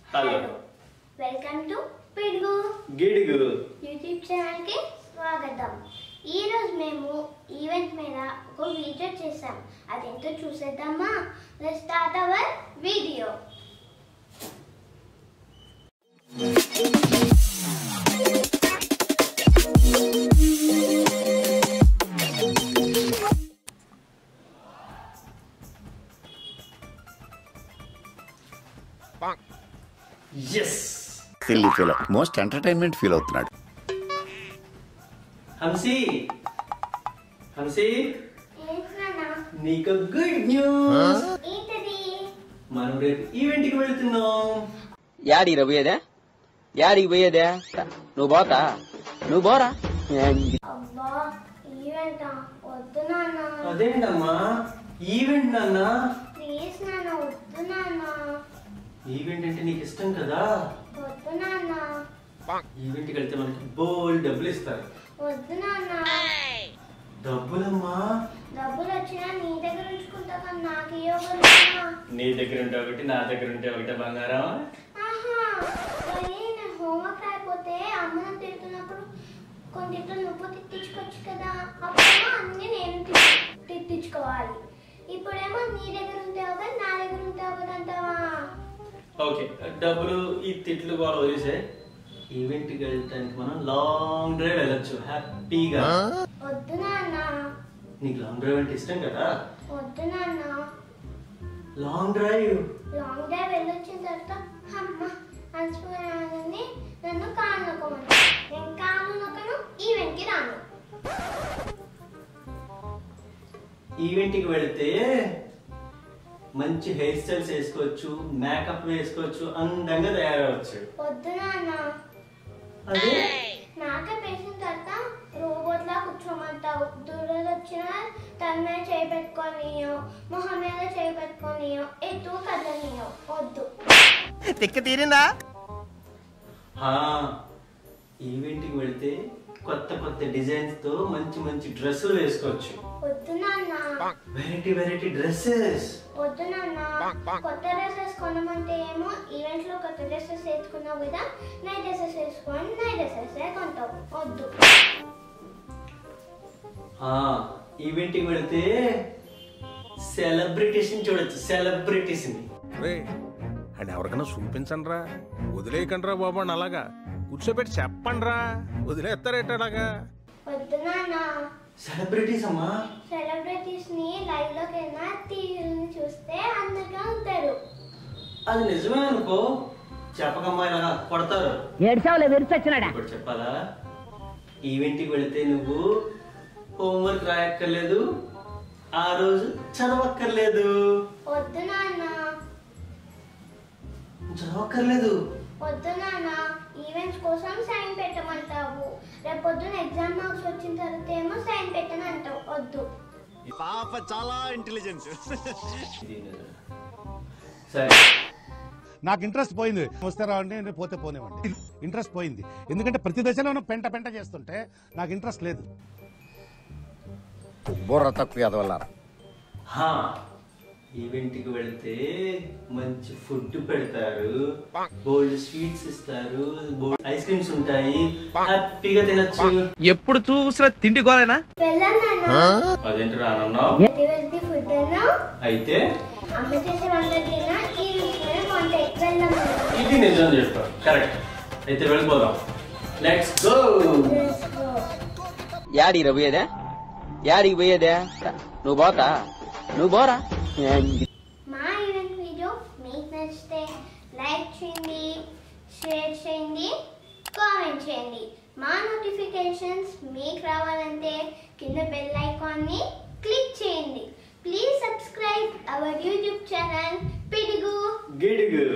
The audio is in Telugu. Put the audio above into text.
హలో వెల్కమ్ టు పిడుగు గిడుగు యూట్యూబ్ ఛానల్కి స్వాగతం ఈరోజు మేము ఈవెంట్ మీద ఒక వీడియో చేసాం అదేంటో చూసేద్దామా let's start our video yes silly feel most entertainment feel అవుతున్నాడు హంసి హంసి ఏంటన్నా నీకు గుడ్ న్యూస్ ఏంటది మనం రేపు ఈవెంట్ కి వెళ్తున్నాం యాడికి పోయేదే యాడికి పోయేదే నువ్వు పోతా నువ్వు పోరా అబ్బా ఈవెంట్ వద్దు నాన్న అదేంటమ్మా ఈవెంట్ నాన్న ప్లీజ్ నాన్న వద్దు నాన్న ఈవెంట్ అంటే నీకు ఇష్టం కదా వద్దు నాన్న ఈవెంట్ కి వెళ్తే మనకి బోల్ డబ్బులు ఇస్తారు వద్దు నాన్న డబ్బులమ్మా డబ్బులు వచ్చినా నీ దగ్గర ఉంచుకుంటా కానీ నాకు ఇవ్వగలుగుతున్నా నీ దగ్గర ఉంటే ఒకటి నా దగ్గర ఉంటే ఒకటే బంగారం ఆహా మరి నేను హోంవర్క్ అయిపోతే అమ్మను తిడుతున్నప్పుడు కొన్నిట్లో నువ్వు తిట్టించుకోవచ్చు కదా అప్పుడేమో అన్ని నేను తిట్టి- తిట్టించుకోవాలి ఇప్పుడేమో నీ దగ్గర ఉంటే ఒకటి నా దగ్గర ఉంటే ఒకటి అంటావా ఓకే డబ్బులు ఈ తిట్లు కూడా వదిలేసే ఈవెంట్ కి వెళ్ళటానికి మనం లాంగ్ డ్రైవ్ వెళ్ళొచ్చు హ్యాపీగా వద్దు నాన్న నీకు లాంగ్ డ్రైవ్ అంటే ఇష్టం కదా వద్దు నాన్న లాంగ్ డ్రైవ్ లాంగ్ డ్రైవ్ వెళ్ళొచ్చిన తర్వాత అమ్మ అలసిపోయానని నన్ను కాలు నొక్కమని నేను కాలు నొక్కను ఈవెంట్కి రాను ఈవెంట్ కి వెళితే మంచి హెయిర్ స్టైల్స్ వేసుకోవచ్చు మేకప్ వేసుకోవచ్చు అందంగా తయారవచ్చు వద్దు నాన్న అదే నాకే పేసిన తర్వాత రోబోట్ లా కూర్చోమంటావు దూరం వచ్చిన తన మీద చేయి పెట్టుకోనియో మొహం మీద చేయి పెట్టుకోనియో ఎటు కదలనియో వద్దు తిక్క తీరిందా ఈవెంట్ కి వెళితే కొత్త కొత్త డిజైన్స్ తో మంచి మంచి డ్రెస్సులు వేసుకోవచ్చు వద్దు నాన్న వెరైటీ వెరైటీ డ్రెస్సెస్ వద్దు నాన్న కొత్త డ్రెస్సెస్ కొనమంటే ఏమో ఈవెంట్ లో కొత్త డ్రెస్సెస్ వేసుకున్నావు కదా నైట్ డ్రెస్సెస్ వేసుకొని నైట్ డ్రెస్సెస్ కొంటావు వద్దు ఈవెంట్ కి వెళితే సెలబ్రిటీస్ చూడొచ్చు సెలబ్రిటీస్ ని రే అండ్ ఎవరికైనా చూపించండి రా వదిలేయకండి రా బాబు అని అలాగా కూర్చోబెట్టి చెప్పండి రా వదిలేస్తారేట అలాగా వద్దు నాన్న సెలబ్రిటీస్ అమ్మా సెలబ్రిటీస్ ని లైవ్ లోకి వెళ్ళినా టీవీని చూస్తే అందంగా ఉంటారు అది నిజమే అనుకో చెప్పకమ్మా ఇలాగా కొడతారు ఏడ్చావులే విరిచొచ్చినాడా ఇప్పుడు చెప్పాలా ఈవెంట్ కి వెళితే నువ్వు హోంవర్క్ రాయక్కర్లేదు ఆ రోజు చదవక్కర్లేదు వద్దు నాన్న చదవక్కర్లేదు వద్దు నాన్న ఈవెంట్స్ కోసం సైన్ పెట్టమంటావు రేపు పొద్దున ఎగ్జామ్ మార్క్స్ వచ్చిన తర్వాత ఏమో సైన్ పెట్టని అంటావు వద్దు పాప చాలా ఇంటెలిజెంట్ ఇది నిజమే. సరే నాకు ఇంట్రెస్ట్ పోయింది వస్తే రావండి నేను పోతే పోనివ్వండి ఇంట్రెస్ట్ పోయింది ఎందుకంటే ప్రతి దశలోనూ పెంట పెంట చేస్తుంటే నాకు ఇంట్రెస్ట్ లేదు బుర్ర తక్కువ ఎదవల్లారా హా ఈవెంట్ కి వెళితే మంచి ఫుడ్ పెడతారు బోల్డ్ స్వీట్స్ ఇస్తారు బోల్డ్ ఐస్ క్రీమ్స్ ఉంటాయి హ్యాపీగా తినొచ్చు ఎప్పుడు చూసినా తిండి గోలేనా వెళ్ళాను నాన్న అదేంటి రానన్నావు వెతి వెతి ఫుడ్ అన్నా అయితే అమ్మ చేసే వంట తిన్నా ఈవెంట్స్ మీద బాగుంటాయి వెళ్ళాము ఇది నిజం చెప్పారు కరెక్ట్ అయితే వెళ్ళిపోదాం లెట్స్ గో యాడికి పోయేదే యాడికి పోయేదే నువ్వు పోతా నువ్వు పోరా మా ఈవెంట్ వీడియో మీకు నచ్చితే లైక్ చేయండి షేర్ చేయండి కామెంట్ చేయండి మా నోటిఫికేషన్స్ మీకు రావాలంటే కింద బెల్ ఐకాన్ని క్లిక్ చేయండి please subscribe our YouTube channel పిడుగు గిడుగు